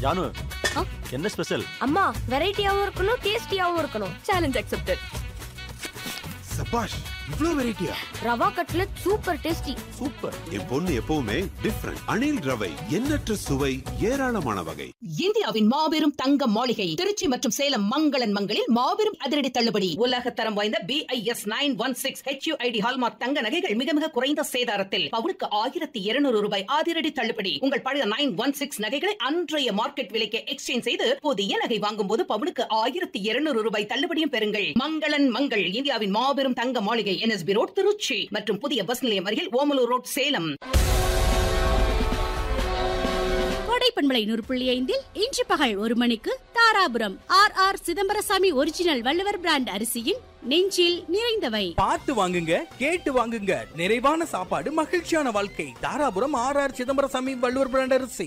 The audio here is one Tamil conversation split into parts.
ஜானு ஆ? என்ன ஸ்பெஷல் அம்மா வெரைட்டியாவும் இருக்கணும் டேஸ்டியாவும் இருக்கணும் சேலஞ்ச் அக்செப்டட் சபாஷ் இவ்ளோ வெரைட்டியா rava cutlet super tasty super என் பொண்ணு எப்பவுமே டிஃப்ரெண்ட் அணில் ரவை எண்ணற்ற சுவை ஏராளமான வகை இந்தியாவின் மாபெரும் தங்க மாளிகை திருச்சி மற்றும் சேலம் மங்களன் மங்களில் மாபெரும் அதிரடி தள்ளுபடி உலக தரம் வாய்ந்த BIS nine one six HUID hallmark தங்க நகைகள் மிக மிக குறைந்த சேதாரத்தில் பவுனுக்கு ஆயிரத்தி இருநூறு ரூபாய் அதிரடி தள்ளுபடி உங்கள் பழைய நைன் ஒன் சிக்ஸ் நகைகளை அன்றைய மார்க்கெட் விலைக்கு எக்ஸ்சேஞ்ச் செய்து புதிய நகை வாங்கும் போது பவுனுக்கு ஆயிரத்தி இருநூறு ரூபாய் தள்ளுபடியும் பெறுங்கள் மங்களன் மங்கள் இந்தியாவின் மாபெரும் தங்க மாளிகை என்எஸ்பி ரோட் திருச்சி மற்றும் புதிய பஸ் நிலையம் அருகில் ஓமலூர் ரோட் சேலம் கோடை பண்பலை நூறு புள்ளி ஐந்தில் இன்று பகல் ஒரு மணிக்கு Dharapuram R R Chidambarasamy original Valluvar brand அரிசியின் நெஞ்சில் நிறைந்தவை பார்த்து வாங்குங்க கேட்டு வாங்குங்க நிறைவான சாப்பாடு மகிழ்ச்சியான வாழ்க்கை Dharapuram R R Chidambarasamy Valluvar brand அரிசி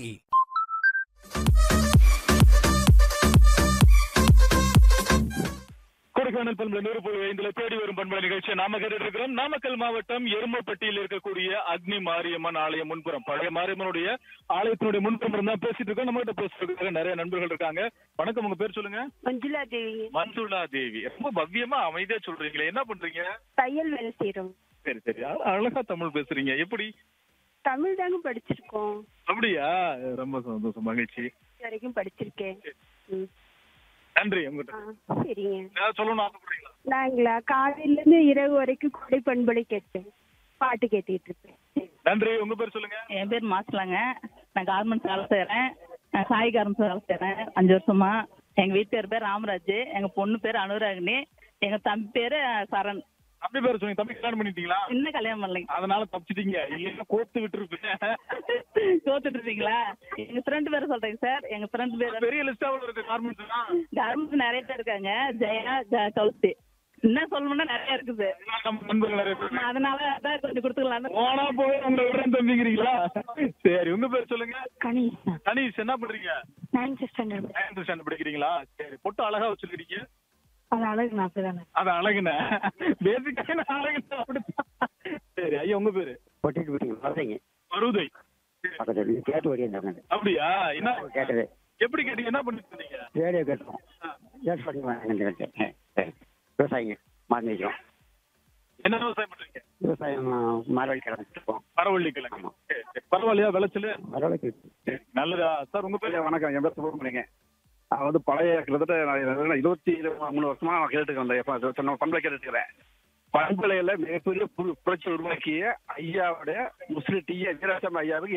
கொடைக்கானல் பண்பலை நூறு புள்ளி ஐந்துல தேடி வரும் பண்பலை நிகழ்ச்சியை நாம கேட்டு இருக்கிறோம் நாமக்கல் மாவட்டம் எருமப்பட்டியில் இருக்கக்கூடிய அக்னி மாரியம்மன் ஆலய முன்புறம் பழைய மாரியம்மனுடைய ஆலயத்தினுடைய முன்புறம் தான் பேசிட்டு இருக்கோம் நம்ம கிட்ட பேசுறதுக்காக நிறைய நண்பர்கள் இருக்காங்க வணக்கம் உங்க பேர் சொல்லுங்க மஞ்சுளா தேவி மஞ்சுளா தேவி ரொம்ப பவ்யமா அமைதியா சொல்றீங்களே என்ன பண்றீங்க தையல் வேலை செய்யறோம் சரி சரி அ- அழகா தமிழ் பேசுறீங்க எப்படி தமிழ் தாங்க படிச்சிருக்கோம் அப்படியா ரொம்ப சந்தோஷம் மகிழ்ச்சி இது வரைக்கும் படிச்சிருக்கேன் ம். நன்றி ஆ, உங்ககிட்ட சரிங்க ஏதாவது சொல்லணும் ஆசைப்படுறீங்களா நாங்களா காலையில இருந்து இரவு வரைக்கும் கொடை பண்பலை கேட்டேன் பாட்டு கேட்டுட்டு இருப்பேன் சரி. நன்றி உங்க பேர் சொல்லுங்க என் பேர் மாசலாங்க நான் கார்மெண்ட்ஸ் வேலை செய்யறேன் நான் சாய் கார்மெண்ட்ஸ் வேலை செய்யறேன் அஞ்சு வருஷமா எங்க வீட்டுக்கார் பேர் ராமராஜ் எங்க பொண்ணு பேர் அனுராகினி எங்க தம்பி பேரு சரண் தம்பி பேர் சொன்னீங்க தம்பி கல்யாணம் பண்ணிட்டீங்களா இன்னும் கல்யாணம் பண்ணலைங்க அதனால தப்பிச்சிட்டீங்க இல்லைன்னா கோத்து விட்டு இருப்பேன் தோத்துட்டு இருக்கீங்களா எங்க ஃப்ரெண்ட் பேரை சொல்றேங்க சார் எங்க ஃப்ரெண்ட் பேர் பெரிய லிஸ்டாவில் இருக்கு கார்மெண்ட்ஸ் கார்மெண்ட்ஸ் நிறைய பேர் இருக்காங்க ஜெயா ஜ- கௌசி இன்னும் சொல்லணும்னா நிறைய இருக்குது நம்ம நண்பர்கள் நிறைய பேர் இருக்காங்க. அதனால அதான் கொஞ்சம் கொடுத்துக்கலாம்னு போனா போய் உங்களை விடுறேன் தம்பிங்கிறீங்களா சரி உங்க பேர் சொல்லுங்க கணேஷ் கணீஷ் என்ன பண்றீங்க நைன்த் ஸ்டாண்டர்ட் நைன்த் ஸ்டாண்டர்ட் படிக்கிறீங்களா சரி பொட்டு அழகா வச்சிருக்கீங்க அது அழகு நான் அப்படிதானே அது அழகுன பேசிக்காக நான் அழகுன அப்படித்தான் சரி ஐயா உங்க பேரு பொட்டிட்டு விட்டீங்க வர்றீங்க மருதை பக்கத்தில் கேட்டு வரையும் சொன்னது அப்படியா என்ன கேட்டது எப்படி கேட்டீங்க என்ன பண்ணிட்டு இருந்தீங்க ரேடியோ கேட்டோம் கேட்டு பண்ணி வாங்க விவசாயிங்க மாறி நிற்கிறோம் என்ன விவசாயம் பண்றீங்க விவசாயம் மரவழி கிடந்துருக்கோம் பரவள்ளி கிழங்கு சரி, சரி. பரவாயில்லையா விளைச்சல் மரவழிக்கு சரி, நல்லதா சார் உங்க பேரு வணக்கம் என் பேர் சுப்பிரமணியங்க நான் வந்து பழைய கிட்டத்தட்ட நான் இருபத்தி மூணு வருஷமா நான் கேட்டுட்டு வந்தேன் எப்ப சொன்ன பண்பலை கேட்டுட்டு இருக்கிறேன் பண்பலையில மிகப்பெரிய புரட்சி உருவாக்கிய ஐயாவுடைய முஸ்லிம் டி வீராசாமி ஐயாவுக்கு